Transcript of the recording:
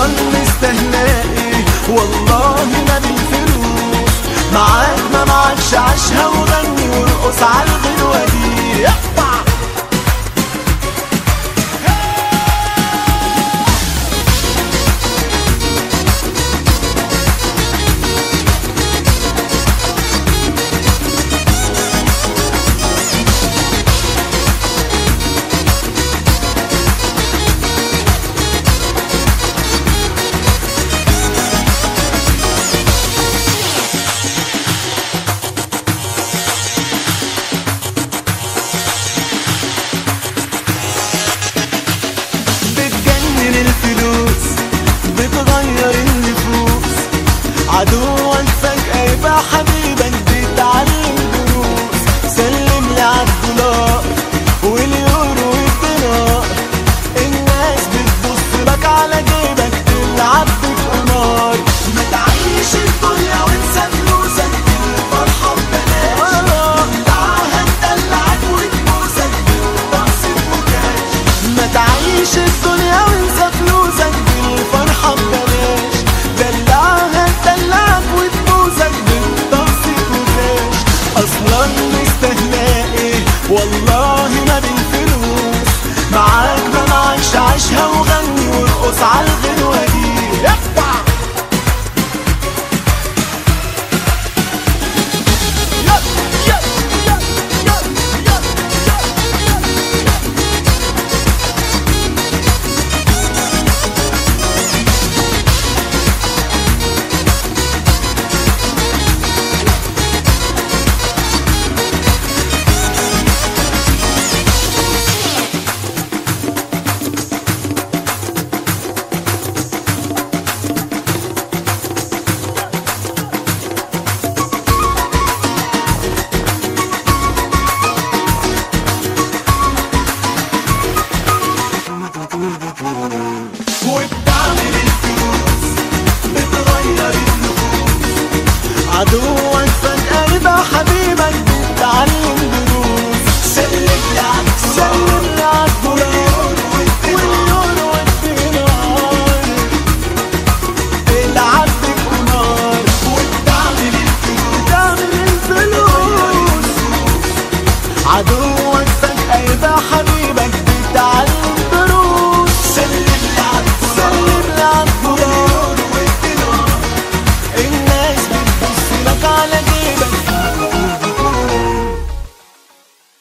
مستهلاقي والله ما بالفلوس معاك ما معكش عيشها وغني وارقص على الغنوة دي يقطع بتجنن الفلوس بتغير النفوس عدوك فجأة يبقى حبيبك بيتعلم دروس سلم لي عالدولار واليورو والدينار الناس بتبص لك على جيبك تلعب بالقمار ما تعيش الدنيا وانسى فلوسك الفرحة ببلاش دعاها تدلعك وتبوسك بالرقص بمكاش ما تعيش الدنيا وانسى فلوسك بالفرحة ببلاش دلعها تدلعك وتبوسك بالرقص بمكاش اصلا مستهلاقي والله ما بالفلوس معاك ما معكش عيشها وغني وارقص على الغنوة دي يقطع وبتعمل الفلوس بتغير النفوس عدوك فجأة يبقى حبيبك بتعلم دروس سلم لي عالدولار سلم لي عالدولار واليورو والدينار العب بالقمار وبتعمل الفلوس بتعمل الفلوس عدو